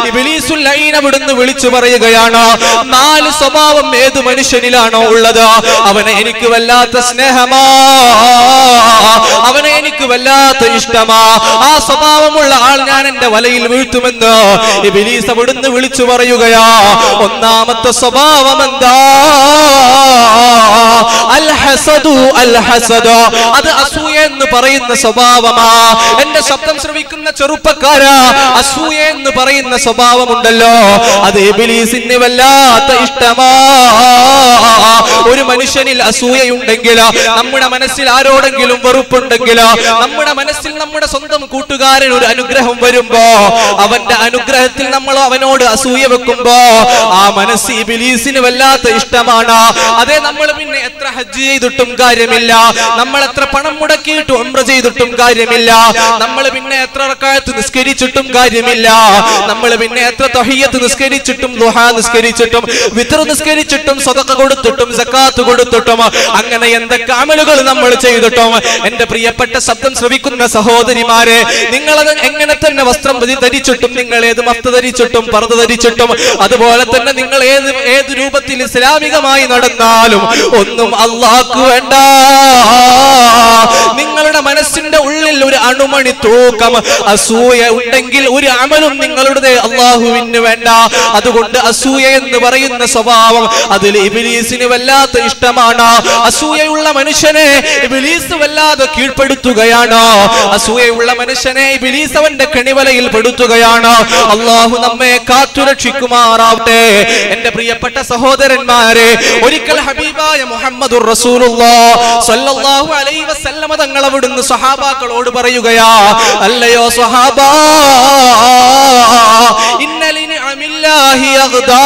ഇബ്ലീസുൽ ലഈൻ അവിടുന്ന് വിളിച്ചു പറയുകയാണ് നാല് സ്വഭാവം ഏത് മനുഷ്യനിലാണോ ഉള്ളത് അവനെ എനിക്ക് വല്ലാത്ത സ്നേഹമാ അവനെ എനിക്ക് വല്ലാത്ത ഇഷ്ടമാ ആ സ്വഭാവമുള്ള ആൾ ഞാൻ എന്റെ വലയിൽ വീഴ്ത്തുമെന്ന് ഇബ്ലീസ് അവിടുന്ന് വിളിച്ചു പറയുകയാ ഒന്നാമത്തെ സ്വഭാവം എന്താ അൽ ഹസദു അൽ ഹസദു അത് അസൂയ എന്ന് പറയുന്ന സ്വഭാവമാ എന്റെ ശബ്ദം ശ്രവിക്കുന്ന ചെറുപ്പക്കാരാ അസൂയ എന്ന് പറയുന്ന സ്വഭാവമുണ്ടല്ലോ അത് ഇബിലീസിന് വല്ലാത്ത ഇഷ്ടമാ ഒരു മനുഷ്യനിൽ അസൂയയുണ്ടെങ്കിൽ നമ്മുടെ മനസ്സിൽ ആരോടെങ്കിലും വെറുപ്പുണ്ടെങ്കിൽ നമ്മുടെ മനസ്സിൽ നമ്മുടെ സ്വന്തം കൂട്ടുകാരൻ ഒരു അനുഗ്രഹം വരുമ്പോ അവന്റെ അനുഗ്രഹത്തിൽ നമ്മൾ അവനോട് അസൂയ വെക്കുമ്പോ ആ മനസ്സ് ഇബിലീസിന് വല്ലാത്ത ഇഷ്ടമാണ് അതേ നമ്മൾ പിന്നെ എത്ര ഹജ്ജ് ചെയ്തിട്ടും കാര്യമില്ല നമ്മൾ എത്ര പണം മുടക്കിയിട്ട് ഉംറ ചെയ്തിട്ടും കാര്യമില്ല നമ്മൾ പിന്നെ എത്ര റക്കായത്ത് നിസ്കരിച്ചിട്ടും കാര്യമില്ല നമ്മൾ പിന്നെ എത്ര തൊഹിയത്ത് നിസ്കരിച്ചിട്ടും ദുഹാ നിസ്കരിച്ചിട്ടും വിത്ര നിസ്കരിച്ചിട്ടും സ്വതക്ക കൊടുത്തിട്ടും സക്കാത്ത് കൊടുത്തിട്ടും അങ്ങനെ എന്തൊക്കെ അമലുകൾ നമ്മൾ ചെയ്തിട്ടും എന്റെ പ്രിയപ്പെട്ട ശബ്ദം ശ്രവിക്കുന്ന സഹോദരിമാരെ നിങ്ങളത് എങ്ങനെ തന്നെ വസ്ത്രം ധരി- ധരിച്ചിട്ടും നിങ്ങൾ ഏത് മഫ്ത ധരിച്ചിട്ടും പറത് ധരിച്ചിട്ടും അതുപോലെ തന്നെ നിങ്ങൾ ഏത് ഏത് രൂപത്തിൽ ഇസ്ലാമികമായി നടന്നാലും ഒന്നും അള്ളാഹ്ക്ക് വേണ്ട നിങ്ങളുടെ മനസ്സിന്റെ ഉള്ളിൽ ഒരു അണുമണി തൂക്കം അസൂയ ഉണ്ടെങ്കിൽ ഒരു അമലും നിങ്ങളുടെ അള്ളാഹുവിന് വേണ്ട അതുകൊണ്ട് അസൂയ എന്ന് പറയുന്ന സ്വഭാവം അതിൽ ഇബിലീസിന് വല്ലാത്ത ഇഷ്ടമാണ് അസൂയയുള്ള മനുഷ്യനെ ഇബിലീസ് വല്ലാതെ കീഴ്പ്പെടുത്തുകയാണ് അസൂയയുള്ള മനുഷ്യനെ ഇബിലീസ് അവന്റെ കണിവലയിൽ പെടുത്തുകയാണ് അള്ളാഹു നമ്മെ കാത്തുരക്ഷിക്കുമാറാവട്ടെ എന്റെ പ്രിയപ്പെട്ട സഹോദരന്മാരെ ഒരിക്കൽ ഹബീബായ മുഹമ്മദുർ സല്ലല്ലാഹു അലൈഹി വസല്ലമ തങ്ങൾ അവിടുന്ന് സ്വഹാബാക്കളോട് പറയുകയാ അല്ലയോ സ്വഹാബാ ഇന്നലിന് അമില്ലാഹി അഗ്ദാ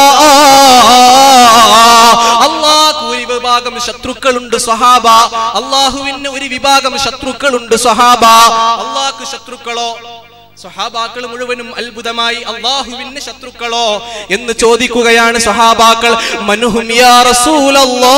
അള്ളാഹു ഒരു വിഭാഗം ശത്രുക്കളുണ്ട് സ്വഹാബ അള്ളാഹുവിന് ഒരു വിഭാഗം ശത്രുക്കളുണ്ട് സ്വഹാബ അള്ളാഹ്ക്ക് ശത്രുക്കളോ സ്വഹാബാക്കൾ മുഴുവനും അത്ഭുതമായി അള്ളാഹുവിന് ശത്രുക്കളോ എന്ന് ചോദിക്കുകയാണ് സ്വഹാബാക്കൾ മനുഹും യാ റസൂലല്ലാ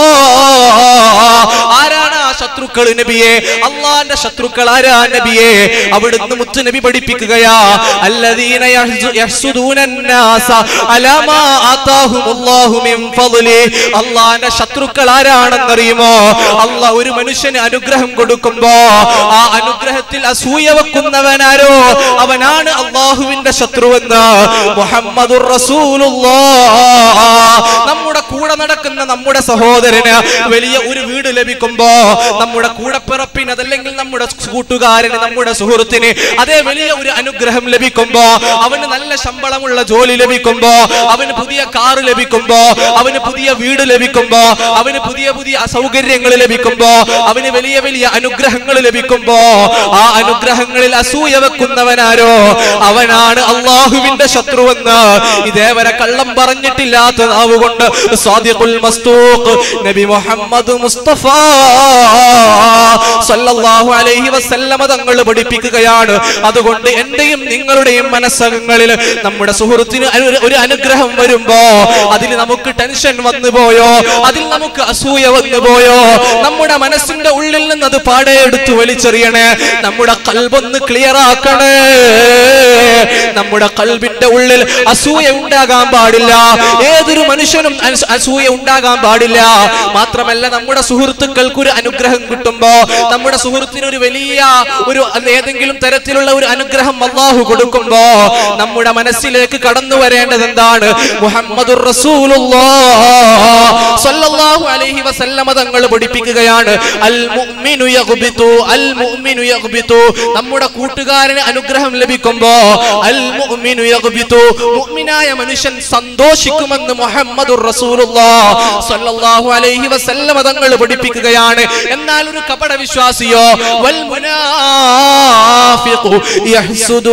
ആരാണ് ആ ശത്രുക്കൾ നബിയെ അള്ളാന്റെ ശത്രുക്കൾ ആരാ നബിയെ അവിടുന്ന് മുത്തു നബി പഠിപ്പിക്കുകയാ അല്ലദീന യഹ്സു- യഹ്സുദൂന الناس على ما آتاهم الله من فضله. അള്ളാന്റെ ശത്രുക്കൾ ആരാണെന്നറിയുമോ അല്ല ഒരു മനുഷ്യന് അനുഗ്രഹം കൊടുക്കുമ്പോ ആ അനുഗ്രഹത്തിൽ അസൂയ വെക്കുന്നവനാരോ അവനാണ് അള്ളാഹുവിന്റെ ശത്രുവെന്ന് മുഹമ്മദുർ റസൂലുള്ളാഹ് നമ്മുടെ കൂടെ നടക്കുന്ന നമ്മുടെ സഹോദരന് വലിയ ഒരു വീട് ലഭിക്കുമ്പോ നമ്മുടെ കൂടപ്പിറപ്പിന് അതല്ലെങ്കിൽ നമ്മുടെ കൂട്ടുകാരന് നമ്മുടെ സുഹൃത്തിന് അതേ വലിയ ഒരു അനുഗ്രഹം ലഭിക്കുമ്പോ അവന് നല്ല ശമ്പളമുള്ള ജോലി ലഭിക്കുമ്പോ അവന് പുതിയ കാറ് ലഭിക്കുമ്പോ അവന് പുതിയ വീട് ലഭിക്കുമ്പോ അവന് പുതിയ പുതിയ സൗകര്യങ്ങൾ ലഭിക്കുമ്പോ അവന് വലിയ വലിയ അനുഗ്രഹങ്ങൾ ലഭിക്കുമ്പോ ആ അനുഗ്രഹങ്ങളിൽ അസൂയ വെക്കുന്നവനാരോ അവനാണ് അള്ളാഹുവിന്റെ ശത്രുവെന്ന് ഇതേവരെ കള്ളം പറഞ്ഞിട്ടില്ലാത്ത നാവ് കൊണ്ട് സാദിഖുൽ മസ്തൂഖ് നബി മുഹമ്മദ് മുസ്തഫ സല്ലല്ലാഹു അലൈഹി വസല്ലമ തങ്ങൾ പഠിപ്പിക്കുകയാണ് അതുകൊണ്ട് എന്റെയും നിങ്ങളുടെയും മനസ്സകങ്ങളിൽ നമ്മുടെ സുഹൃത്തിന് ഒരു- ഒരു അനുഗ്രഹം വരുമ്പോ അതിൽ നമുക്ക് ടെൻഷൻ വന്നു പോയോ അതിൽ നമുക്ക് അസൂയ വന്നു പോയോ നമ്മുടെ മനസ്സിന്റെ ഉള്ളിൽ നിന്ന് അത് പാടെ എടുത്തു വലിച്ചെറിയണേ നമ്മുടെ കൽബൊന്ന് ക്ലിയർ ആക്കണേ നമ്മുടെ കൽബിന്റെ ഉള്ളിൽ അസൂയ ഉണ്ടാകാൻ പാടില്ല ഏതൊരു മനുഷ്യനും അസ്- അസൂയ ഉണ്ടാകാൻ പാടില്ല മാത്രമല്ല നമ്മുടെ സുഹൃത്തുക്കൾക്ക് ഒരു അനുഗ്രഹം കിട്ടുമ്പോ നമ്മുടെ സുഹൃത്തിന് ഒരു വലിയ ഒരു ഏതെങ്കിലും തരത്തിലുള്ള ഒരു അനുഗ്രഹം അള്ളാഹു കൊടുക്കുമ്പോ നമ്മുടെ മനസ്സിലേക്ക് കടന്നു വരേണ്ടത് എന്താണ് മുഹമ്മദുർ റസൂലുള്ളാഹ് സ്വല്ലല്ലാഹു അലൈഹി വസല്ലമ തങ്ങൾ പഠിപ്പിക്കുകയാണ് അൽ മുഅ്മിനു യഗ്ബിതു അൽ മുഅ്മിനു യഗ്ബിതു നമ്മുടെ കൂട്ടുകാരന് അനുഗ്രഹം ലഭിക്കുമ്പോ അൽ മുഅ്മിനു യഗ്ബിതു മുഅ്മിനായ മനുഷ്യൻ സന്തോഷിക്കുമെന്ന് മുഹമ്മദുർ റസൂലുള്ളാഹ് സ്വല്ലല്ലാഹു അലൈഹി വസല്ലമ തങ്ങൾ പഠിപ്പിക്കുകയാണ് എന്നാൽ ഒരു കപട വിശ്വാസിയോ വൽ മുനാഫിഖു യഹ്സുദൂ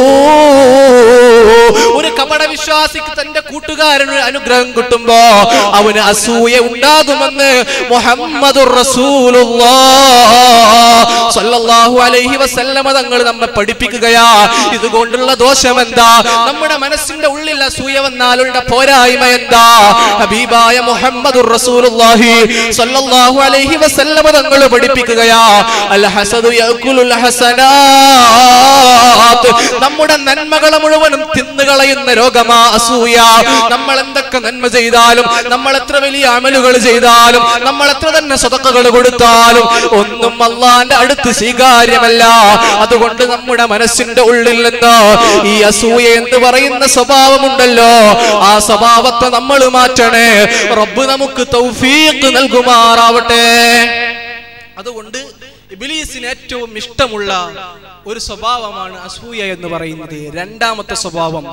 ഒരു കപട വിശ്വാസിക്ക് തന്റെ കൂട്ടുകാരന് ഒരു അനുഗ്രഹം കിട്ടുമ്പോ അവന് അസൂയ ഉണ്ടാകുമെന്ന് മുഹമ്മദുർ റസൂലുള്ളാഹ് സ്വല്ലല്ലാഹു അലൈഹി വസല്ലമ തങ്ങൾ നമ്മെ പഠിപ്പിക്കുകയാ ഇതുകൊണ്ടുള്ള ദോഷം എന്താ നമ്മുടെ മനസ്സിന്റെ ഉള്ളിൽ അസൂയ വന്നാലുള്ള പോരായ്മ എന്താ ഹബീബായ മുഹമ്മദുർ റസൂലുള്ളാഹി സ്വല്ലല്ലാഹു അലൈഹി വസല്ലമ തങ്ങൾ പഠിപ്പിക്കുകയാ അൽ ഹസദു യഅകുലുൽ ഹസനാത്ത് നമ്മുടെ നന്മകളെ മുഴുവനും തിന്നുകളയുന്ന രോഗം രോഗമാ അസൂയ നമ്മൾ എന്തൊക്കെ നന്മ ചെയ്താലും നമ്മൾ എത്ര വലിയ അമലുകൾ ചെയ്താലും നമ്മൾ എത്ര തന്നെ സ്വതക്കകൾ കൊടുത്താലും ഒന്നും അള്ളാന്റെ അടുത്ത് സ്വീകാര്യമല്ല അതുകൊണ്ട് നമ്മുടെ മനസ്സിന്റെ ഉള്ളിൽ നിന്ന് ഈ അസൂയ എന്ന് പറയുന്ന സ്വഭാവമുണ്ടല്ലോ ആ സ്വഭാവത്തെ നമ്മൾ മാറ്റണേ റബ്ബ് നമുക്ക് തൗഫീഖ് നൽകുമാറാവട്ടെ അതുകൊണ്ട് ഇബിലീസിന് ഏറ്റവും ഇഷ്ടമുള്ള ഒരു സ്വഭാവമാണ് അസൂയ എന്ന് പറയുന്നത് രണ്ടാമത്തെ സ്വഭാവം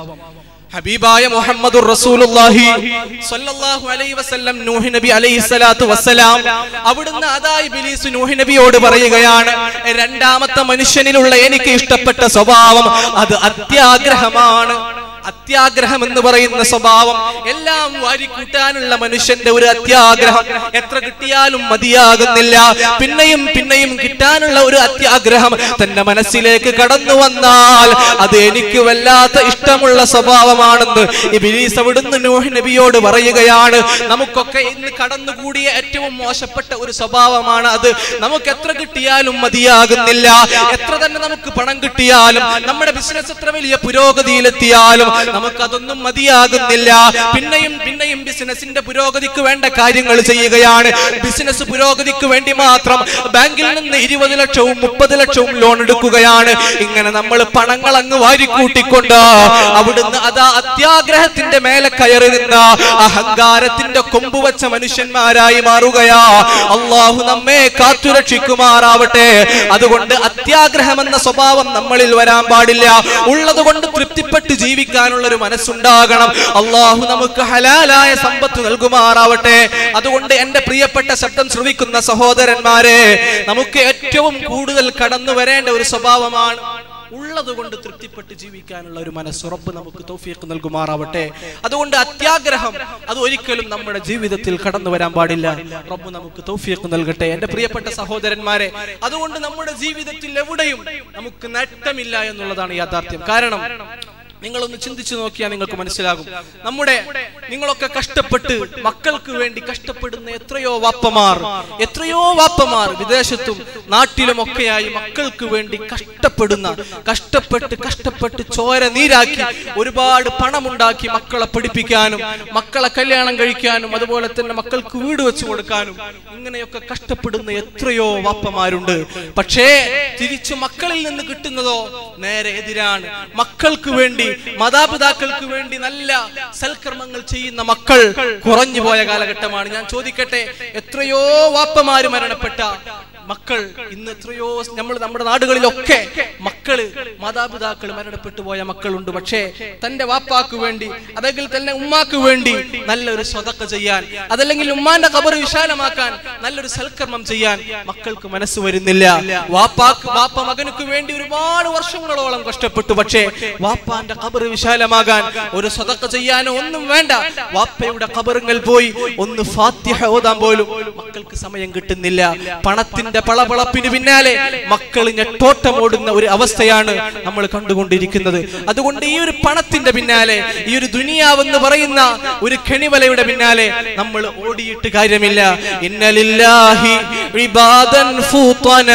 ഹബീബായ മുഹമ്മദ് റസൂലുള്ളാഹി സ്വല്ലല്ലാഹു അലൈഹി വസല്ലം നൂഹ് നബി അലൈഹി സ്വലാത്തു വസ്സലാം അവിടുന്ന് അതാ ഇബ്ലീസ് നൂഹ് നബിയോട് പറയുകയാണ് രണ്ടാമത്തെ മനുഷ്യനിലുള്ള എനിക്ക് ഇഷ്ടപ്പെട്ട സ്വഭാവം അത് അത്യാഗ്രഹമാണ് അത്യാഗ്രഹം എന്ന് പറയുന്ന സ്വഭാവം എല്ലാം വാരിക്കൂട്ടാനുള്ള മനുഷ്യന്റെ ഒരു അത്യാഗ്രഹം എത്ര കിട്ടിയാലും മതിയാകുന്നില്ല പിന്നെയും പിന്നെയും കിട്ടാനുള്ള ഒരു അത്യാഗ്രഹം തന്റെ മനസ്സിലേക്ക് കടന്നു വന്നാൽ അത് എനിക്ക് വല്ലാത്ത ഇഷ്ടമുള്ള സ്വഭാവമാണെന്ന് ഇബിലീസ് അവിടുന്ന് നൂഹ് നബിയോട് പറയുകയാണ് നമുക്കൊക്കെ ഇന്ന് കടന്നുകൂടിയ ഏറ്റവും മോശപ്പെട്ട ഒരു സ്വഭാവമാണ് അത് നമുക്ക് എത്ര കിട്ടിയാലും മതിയാകുന്നില്ല എത്ര തന്നെ നമുക്ക് പണം കിട്ടിയാലും നമ്മുടെ ബിസിനസ് എത്ര വലിയ പുരോഗതിയിലെത്തിയാലും നമുക്കതൊന്നും മതിയാകുന്നില്ല പിന്നെയും പിന്നെയും ബിസിനസിന്റെ പുരോഗതിക്ക് വേണ്ട കാര്യങ്ങൾ ചെയ്യുകയാണ് ബിസിനസ് പുരോഗതിക്ക് വേണ്ടി മാത്രം ബാങ്കിൽ നിന്ന് ഇരുപത് ലക്ഷവും മുപ്പത് ലക്ഷവും ലോൺ എടുക്കുകയാണ് ഇങ്ങനെ നമ്മൾ പണങ്ങൾ അങ്ങ് വാരിക്കൂട്ടിക്കൊണ്ട് അവിടുന്ന് അതാ അത്യാഗ്രഹത്തിന്റെ മേലെ കയറി നിന്ന അഹങ്കാരത്തിന്റെ കൊമ്പ് വെച്ച മനുഷ്യന്മാരായി മാറുകയാ അള്ളാഹു നമ്മെ കാത്തുരക്ഷിക്കുമാറാവട്ടെ അതുകൊണ്ട് അത്യാഗ്രഹം എന്ന സ്വഭാവം നമ്മളിൽ വരാൻ പാടില്ല ഉള്ളത് കൊണ്ട് തൃപ്തിപ്പെട്ട് ജീവിക്കാനുള്ള ഒരു മനസ്സുണ്ടാകണം അള്ളാഹു നമുക്ക് ഹലാലായ സമ്പത്ത് നൽകുമാറാവട്ടെ അതുകൊണ്ട് എന്റെ പ്രിയപ്പെട്ട ശബ്ദം ശ്രവിക്കുന്ന സഹോദരന്മാരെ നമുക്ക് ഏറ്റവും കൂടുതൽ കടന്നു വരേണ്ട ഒരു സ്വഭാവമാണ് ഉള്ളത് കൊണ്ട് തൃപ്തിപ്പെട്ട് ജീവിക്കാനുള്ള ഒരു മനസ്സുറപ്പ് നമുക്ക് തൗഫീഖ് നൽകുമാറാവട്ടെ അതുകൊണ്ട് അത്യാഗ്രഹം അത് ഒരിക്കലും നമ്മുടെ ജീവിതത്തിൽ കടന്നു വരാൻ പാടില്ല റബ്ബ് നമുക്ക് തൗഫീഖ് നൽകട്ടെ എന്റെ പ്രിയപ്പെട്ട സഹോദരന്മാരെ അതുകൊണ്ട് നമ്മുടെ ജീവിതത്തിൽ എവിടെയും നമുക്ക് നേട്ടമില്ല എന്നുള്ളതാണ് യാഥാർത്ഥ്യം കാരണം നിങ്ങളൊന്ന് ചിന്തിച്ചു നോക്കിയാൽ നിങ്ങൾക്ക് മനസ്സിലാകും നമ്മുടെ നിങ്ങളൊക്കെ കഷ്ടപ്പെട്ട് മക്കൾക്ക് വേണ്ടി കഷ്ടപ്പെടുന്ന എത്രയോ വാപ്പമാർ എത്രയോ വാപ്പമാർ വിദേശത്തും നാട്ടിലും ഒക്കെയായി മക്കൾക്ക് വേണ്ടി കഷ്ടപ്പെടുന്ന കഷ്ടപ്പെട്ട് കഷ്ടപ്പെട്ട് ചോര നീരാക്കി ഒരുപാട് പണമുണ്ടാക്കി മക്കളെ പഠിപ്പിക്കാനും മക്കളെ കല്യാണം കഴിക്കാനും അതുപോലെ തന്നെ മക്കൾക്ക് വീട് വെച്ചു കൊടുക്കാനും ഇങ്ങനെയൊക്കെ കഷ്ടപ്പെടുന്ന എത്രയോ വാപ്പമാരുണ്ട് പക്ഷേ തിരിച്ചു മക്കളിൽ നിന്ന് കിട്ടുന്നതോ നേരെ എതിരാണ് മക്കൾക്ക് വേണ്ടി മാതാപിതാക്കൾക്ക് വേണ്ടി നല്ല സൽക്കർമ്മങ്ങൾ ചെയ്യുന്ന മക്കൾ കുറഞ്ഞു പോയ കാലഘട്ടമാണ് ഞാൻ ചോദിക്കട്ടെ എത്രയോ വാപ്പമാര് മരണപ്പെട്ട മക്കൾ ഇന്ന് എത്രയോ നമ്മൾ നമ്മുടെ നാടുകളിലൊക്കെ മക്കള് മാതാപിതാക്കൾ മരണപ്പെട്ടു പോയ മക്കളുണ്ട് പക്ഷേ തന്റെ വാപ്പാക്ക് വേണ്ടി അതെങ്കിൽ തന്നെ ഉമ്മാക്ക് വേണ്ടി നല്ലൊരു സ്വതക്ക ചെയ്യാൻ അതല്ലെങ്കിൽ ഉമ്മാന്റെ കബർ വിശാലമാക്കാൻ നല്ലൊരു സൽക്കർമ്മം ചെയ്യാൻ മക്കൾക്ക് മനസ്സ് വരുന്നില്ല വാപ്പാക്ക് വാപ്പ മകനുക്ക് വേണ്ടി ഒരുപാട് വർഷങ്ങളോളം കഷ്ടപ്പെട്ടു പക്ഷേ വാപ്പാന്റെ കബർ വിശാലമാകാൻ ഒരു സ്വതക്ക ചെയ്യാനോ ഒന്നും വേണ്ട വാപ്പയുടെ കബറുങ്ങൾ പോയി ഒന്ന് ഫാത്തിഹ ഓതാൻ പോലും മക്കൾക്ക് സമയം കിട്ടുന്നില്ല പണത്തിന്റെ പളപളപ്പിന് പിന്നാലെ മക്കൾ ഞെട്ടോട്ടമോടുന്ന ഒരു അവസ്ഥയാണ് നമ്മൾ കണ്ടുകൊണ്ടിരിക്കുന്നത് അതുകൊണ്ട് ഈ ഒരു പണത്തിന്റെ പിന്നാലെ ഈ ഒരു ദുനിയാവെന്ന് പറയുന്ന ഒരു കെണിവലയുടെ പിന്നാലെ നമ്മൾ ഓടിയിട്ട് കാര്യമില്ല ഇന്നലില്ലാഹി ഇബാദൻ ഫൂതന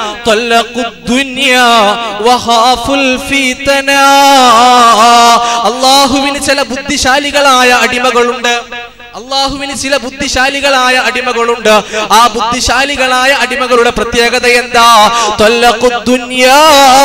طلقوا الدنيا وخافوا الفتنة അള്ളാഹുവിന് ചില ബുദ്ധിശാലികളായ അടിമകളുണ്ട് അള്ളാഹുവിന് ചില ബുദ്ധിശാലികളായ അടിമകളുണ്ട് ആ ബുദ്ധിശാലികളായ അടിമകളുടെ പ്രത്യേകത എന്താ തൊല്ലക്കുദ്ദുന്യാ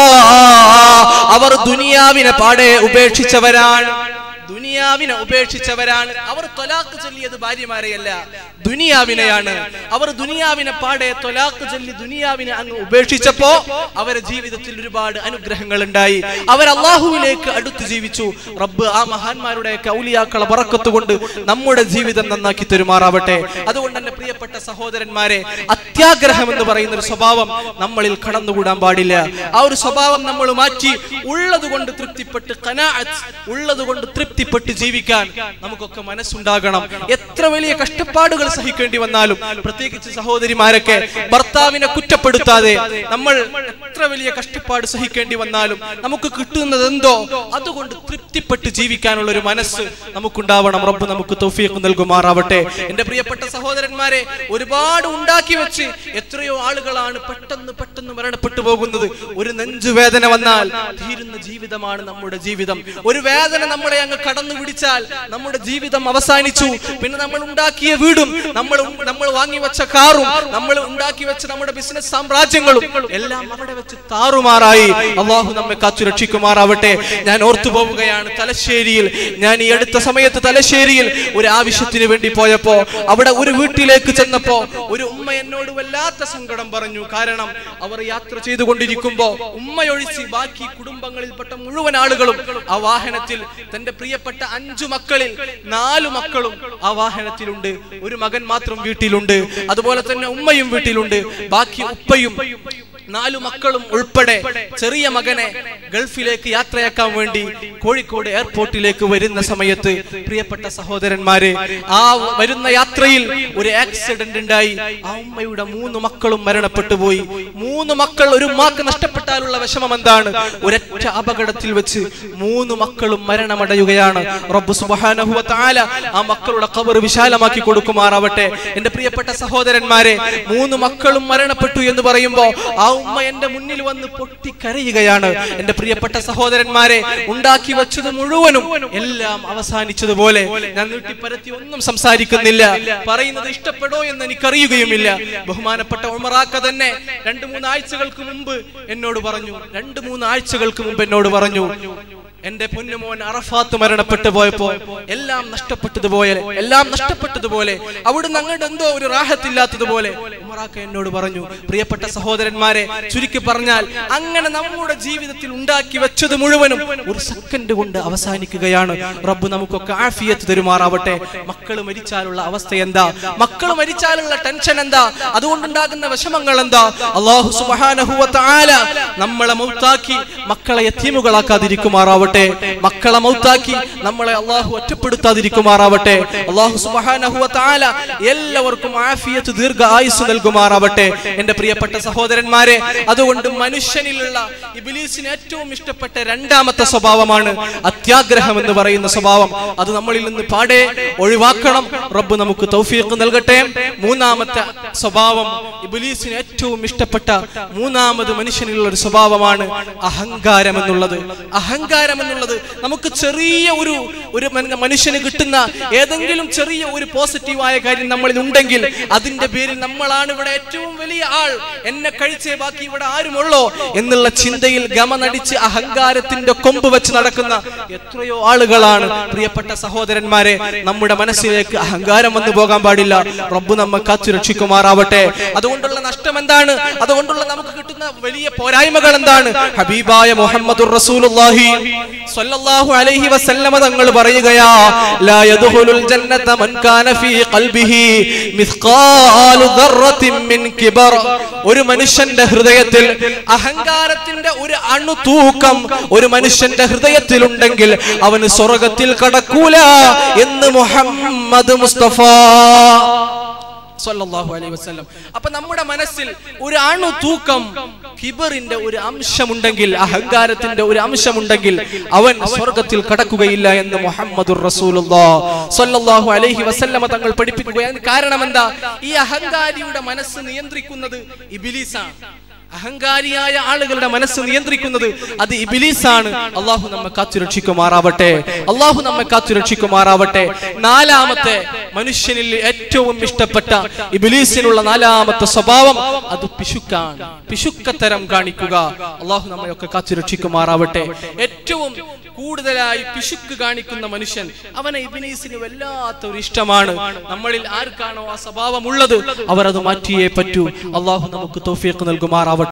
അവർ ദുനിയാവിനെ പാടെ ഉപേക്ഷിച്ചവരാണ് ദുനിയാവിനെ ഉപേക്ഷിച്ചവരാണ് അവർ തൊലാക്ക് ചൊല്ലിയത് ഭാര്യമാരെയല്ല ദുനിയാവിനെയാണ് അവർ ദുനിയാവിനെ പാടെ തൊലാക്ക് ചൊല്ലി ദുനിയാവിനെ അങ്ങ് ഉപേക്ഷിച്ചപ്പോ അവരുടെ ജീവിതത്തിൽ ഒരുപാട് അനുഗ്രഹങ്ങൾ ഉണ്ടായി അവർ അള്ളാഹുവിലേക്ക് അടുത്ത് ജീവിച്ചു റബ്ബ് ആ മഹാന്മാരുടെ ഔലിയാക്കളെ പറക്കത്ത് കൊണ്ട് നമ്മുടെ ജീവിതം നന്നാക്കി തരുമാറാവട്ടെ അതുകൊണ്ട് എന്റെ പ്രിയപ്പെട്ട സഹോദരന്മാരെ അത്യാഗ്രഹം എന്ന് പറയുന്ന ഒരു സ്വഭാവം നമ്മളിൽ കടന്നുകൂടാൻ പാടില്ല ആ ഒരു സ്വഭാവം നമ്മൾ മാറ്റി ഉള്ളത് കൊണ്ട് തൃപ്തിപ്പെട്ട് കനാഅത്ത് ഉള്ളത് കൊണ്ട് തൃപ്തിപ്പെട്ട് ജീവിക്കാൻ നമുക്കൊക്കെ മനസ്സുണ്ടാകണം എത്ര വലിയ കഷ്ടപ്പാടുകൾ സഹിക്കേണ്ടി വന്നാലും പ്രത്യേകിച്ച് സഹോദരിമാരൊക്കെ ഭർത്താവിനെ കുറ്റപ്പെടുത്താതെ നമ്മൾ എത്ര വലിയ കഷ്ടപ്പാട് സഹിക്കേണ്ടി വന്നാലും നമുക്ക് കിട്ടുന്നത് എന്തോ അതുകൊണ്ട് തൃപ്തിപ്പെട്ട് ജീവിക്കാനുള്ള ഒരു മനസ്സ് നമുക്കുണ്ടാവണം റബ്ബ് നമുക്ക് തൗഫീഖ് നൽകുമാറാവട്ടെ എന്റെ പ്രിയപ്പെട്ട സഹോദരന്മാരെ ഒരുപാട് ഉണ്ടാക്കി വെച്ച് എത്രയോ ആളുകളാണ് പെട്ടെന്ന് പെട്ടെന്ന് മരണപ്പെട്ടു പോകുന്നത് ഒരു നെഞ്ചുവേദന വന്നാൽ തീരുന്ന ജീവിതമാണ് നമ്മുടെ ജീവിതം ഒരു വേദന നമ്മളെ അങ്ങ് കടന്നു പിടിച്ചാൽ നമ്മുടെ ജീവിതം അവസാനിച്ചു പിന്നെ നമ്മൾ ഉണ്ടാക്കിയ വീടും നമ്മൾ നമ്മൾ വാങ്ങി വെച്ച കാറും നമ്മൾ ഉണ്ടാക്കി വെച്ച നമ്മുടെ ബിസിനസ് സാമ്രാജ്യങ്ങളും എല്ലാം അവിടെ വെച്ച് താറുമാറായി അള്ളാഹു നമ്മെ കാത്തു രക്ഷിക്കുമാറാവട്ടെ ഞാൻ ഓർത്തു പോവുകയാണ് തലശ്ശേരിയിൽ ഞാൻ ഈ അടുത്ത സമയത്ത് തലശ്ശേരിയിൽ ഒരു ആവശ്യത്തിന് വേണ്ടി പോയപ്പോ അവിടെ ഒരു വീട്ടിലേക്ക് ചെന്നപ്പോ ഒരു ഉമ്മ എന്നോട് വല്ലാത്ത സങ്കടം പറഞ്ഞു കാരണം അവർ യാത്ര ചെയ്തുകൊണ്ടിരിക്കുമ്പോ ഉമ്മയൊഴിച്ച് ബാക്കി കുടുംബങ്ങളിൽപ്പെട്ട മുഴുവൻ ആളുകളും ആ വാഹനത്തിൽ തന്റെ പ്രിയപ്പെട്ട അഞ്ചു മക്കളിൽ നാലു മക്കളും ആ വാഹനത്തിലുണ്ട് ഒരു മകൻ മാത്രം വീട്ടിലുണ്ട് അതുപോലെ തന്നെ ഉമ്മയും വീട്ടിലുണ്ട് ബാക്കി ഉപ്പയും നാലു മക്കളും ഉൾപ്പെടെ ചെറിയ മകനെ ഗൾഫിലേക്ക് യാത്രയാക്കാൻ വേണ്ടി കോഴിക്കോട് എയർപോർട്ടിലേക്ക് വരുന്ന സമയത്ത് പ്രിയപ്പെട്ട സഹോദരന്മാരെ ആ വരുന്ന യാത്രയിൽ ഒരു ആക്സിഡന്റ് ഉണ്ടായി ആ ഉമ്മയുടെ മൂന്ന് മക്കളും മരണപ്പെട്ടു പോയി മൂന്ന് മക്കൾ ഒരു ഉമ്മാക്ക് നഷ്ടപ്പെട്ടാലുള്ള വിഷമം എന്താണ് ഒരൊറ്റ അപകടത്തിൽ വെച്ച് മൂന്ന് മക്കളും മരണമടയുകയാണ് റബ്ബ് സുബ്ഹാനഹു വ തആല ആ മക്കളുടെ ഖബർ വിശാലമാക്കി കൊടുക്കുമാറാവട്ടെ എന്റെ പ്രിയപ്പെട്ട സഹോദരന്മാരെ മൂന്ന് മക്കളും മരണപ്പെട്ടു എന്ന് പറയുമ്പോ ആ ഉമ്മ എന്റെ മുന്നിൽ വന്ന് പൊട്ടിക്കരയുകയാണ് എന്റെ പ്രിയപ്പെട്ട സഹോദരന്മാരെ ഉണ്ടാക്കി വെച്ചത് മുഴുവനും എല്ലാം അവസാനിച്ചതുപോലെ ഞാൻ നീട്ടിപ്പരത്തി ഒന്നും സംസാരിക്കുന്നില്ല പറയുന്നത് ഇഷ്ടപ്പെടോ എന്ന് എനിക്കറിയുകയുമില്ല ബഹുമാനപ്പെട്ട ഉമറാക്ക തന്നെ രണ്ട് മൂന്ന് ആഴ്ചകൾക്ക് മുമ്പ് എന്നോട് പറഞ്ഞു രണ്ട് മൂന്ന് ആഴ്ചകൾക്ക് മുമ്പ് എന്നോട് പറഞ്ഞു എന്റെ പൊന്നുമോൻ അറഫാത്ത് മരണപ്പെട്ടു പോയപ്പോ എല്ലാം നഷ്ടപ്പെട്ടതുപോലെ എല്ലാം നഷ്ടപ്പെട്ടതുപോലെ അവിടുന്ന് അങ്ങോട്ട് എന്തോ ഒരു റാഹത്തില്ലാത്തതുപോലെ ഉമറാക്ക എന്നോട് പറഞ്ഞു പ്രിയപ്പെട്ട സഹോദരന്മാരെ ചുരുക്കി പറഞ്ഞാൽ അങ്ങനെ നമ്മുടെ ജീവിതത്തിൽ ഉണ്ടാക്കി വെച്ചത് മുഴുവനും ഒരു സെക്കൻഡ് കൊണ്ട് അവസാനിക്കുകയാണ് റബ്ബ് നമുക്കൊക്കെ ആഫിയത്ത് തരുമാറാവട്ടെ മക്കൾ മരിച്ചാലുള്ള അവസ്ഥ എന്താ മക്കൾ മരിച്ചാലുള്ള ടെൻഷൻ എന്താ അതുകൊണ്ടുണ്ടാകുന്ന വിഷമങ്ങൾ എന്താ അള്ളാഹു സുബ്ഹാനഹു വ തആല നമ്മളെ മൗത്താക്കി മക്കളെ യത്തീമുകളാക്കാതിരിക്കുമാറാവട്ടെ മക്കളെ മൗത്താക്കി നമ്മളെ അള്ളാഹു ഒറ്റപ്പെടുത്താതിരിക്കുമാറാവട്ടെ അള്ളാഹു സുബ്ഹാനഹു വ തആല എല്ലാവർക്കും ആഫിയത്ത് ദീർഘ ആയുസ് നൽകുമാറാവട്ടെ എന്റെ പ്രിയപ്പെട്ട സഹോദരന്മാരെ അതുകൊണ്ട് മനുഷ്യനിലുള്ള ഇബിലീസിന് ഏറ്റവും ഇഷ്ടപ്പെട്ട രണ്ടാമത്തെ സ്വഭാവമാണ് അത്യാഗ്രഹം എന്ന് പറയുന്ന സ്വഭാവം അത് നമ്മളിൽ നിന്ന് പാടെ ഒഴിവാക്കണം റബ്ബ് നമുക്ക് തൗഫീഖ് നൽകട്ടെ മൂന്നാമത്തെ സ്വഭാവം ഇബിലീസിന് ഏറ്റവും ഇഷ്ടപ്പെട്ട മൂന്നാമത് മനുഷ്യനിലുള്ള ഒരു സ്വഭാവമാണ് അഹങ്കാരം എന്നുള്ളത് അഹങ്കാരം എന്നുള്ളത് നമുക്ക് ചെറിയ ഒരു ഒരു മന- മനുഷ്യന് കിട്ടുന്ന ഏതെങ്കിലും ചെറിയ ഒരു പോസിറ്റീവായ കാര്യം നമ്മളിൽ ഉണ്ടെങ്കിൽ അതിന്റെ പേരിൽ നമ്മളാണ് ഇവിടെ ഏറ്റവും വലിയ ആൾ എന്നെ കഴിച്ചേ ബാക്കി ഇവിടെ ആരുമുള്ളോ എന്നുള്ള ചിന്തയിൽ ഗമനടിച്ച് അഹങ്കാരത്തിന്റെ കൊമ്പ് വെച്ച് നടക്കുന്ന എത്രയോ ആളുകളാണ് പ്രിയപ്പെട്ട സഹോദരന്മാരെ നമ്മുടെ മനസ്സിലേക്ക് അഹങ്കാരം വന്നു പോകാൻ പാടില്ല റബ്ബ് നമ്മെ കാത്തു രക്ഷിക്കുമാറാവട്ടെ അതുകൊണ്ടുള്ള നഷ്ടം എന്താണ് അതുകൊണ്ടുള്ള നമുക്ക് കിട്ടുന്ന വലിയ പോരായ്മകൾ എന്താണ് ഹബീബായ മുഹമ്മദുർ റസൂലുള്ളാഹി സ്വല്ലല്ലാഹു അലൈഹി വസല്ലമ തങ്ങൾ പറയുകയാ ലാ യദ്ഖുലുൽ ജന്നത മൻ കാന ഫീ ഖൽബിഹി മിസ്ഖാലു ദർറത്തിൻ മിൻ കിബർ ഒരു മനുഷ്യന്റെ ഹൃദയത്തിൽ അഹങ്കാരത്തിന്റെ ഒരു അണു തൂക്കം ഒരു മനുഷ്യന്റെ ഹൃദയത്തിൽ ഉണ്ടെങ്കിൽ അവന് സ്വർഗത്തിൽ കടക്കൂല എന്ന് മുഹമ്മദ് മുസ്തഫ സല്ലല്ലാഹു അലൈഹി വസല്ലം അപ്പൊ നമ്മുടെ മനസ്സിൽ ഒരു അണു തൂക്കം കിബറിന്റെ ഒരു അംശമുണ്ടെങ്കിൽ അഹങ്കാരത്തിന്റെ ഒരു അംശമുണ്ടെങ്കിൽ അവൻ സ്വർഗത്തിൽ കടക്കുകയില്ല എന്ന് മുഹമ്മദുർ റസൂലുള്ളാഹ് സല്ലല്ലാഹു അലൈഹി വസല്ലമ തങ്ങൾ പഠിപ്പിക്കുകയാണ് കാരണം എന്താ ഈ അഹങ്കാരിയുടെ മനസ്സ് നിയന്ത്രിക്കുന്നത് ഇബിലീസാണ് അഹങ്കാരിയായ ആളുകളുടെ മനസ്സ് നിയന്ത്രിക്കുന്നത് അത് ഇബിലീസാണ് അള്ളാഹു നമ്മെ കാത്തുരക്ഷിക്കുമാറാവട്ടെ അള്ളാഹു നമ്മെ കാത്തുരക്ഷിക്കുമാറാവട്ടെ നാലാമത്തെ മനുഷ്യനിൽ ഏറ്റവും ഇഷ്ടപ്പെട്ട ഇബിലീസിനുള്ള നാലാമത്തെ സ്വഭാവം അത് പിശുക്കാണ് പിശുക്കത്തരം കാണിക്കുക അള്ളാഹു നമ്മയൊക്കെ കാത്തുരക്ഷിക്കുമാറാവട്ടെ ഏറ്റവും കൂടുതലായി പിശുക്ക് കാണിക്കുന്ന മനുഷ്യൻ അവനെ ഇബിലീസിന് വല്ലാത്ത ഒരു ഇഷ്ടമാണ് നമ്മളിൽ ആർക്കാണോ ആ സ്വഭാവം ഉള്ളത് അവർ അത് മാറ്റിയേ പറ്റൂ അള്ളാഹു നമുക്ക് തോഫിയൊക്കെ നൽകുമാറാവട്ടെ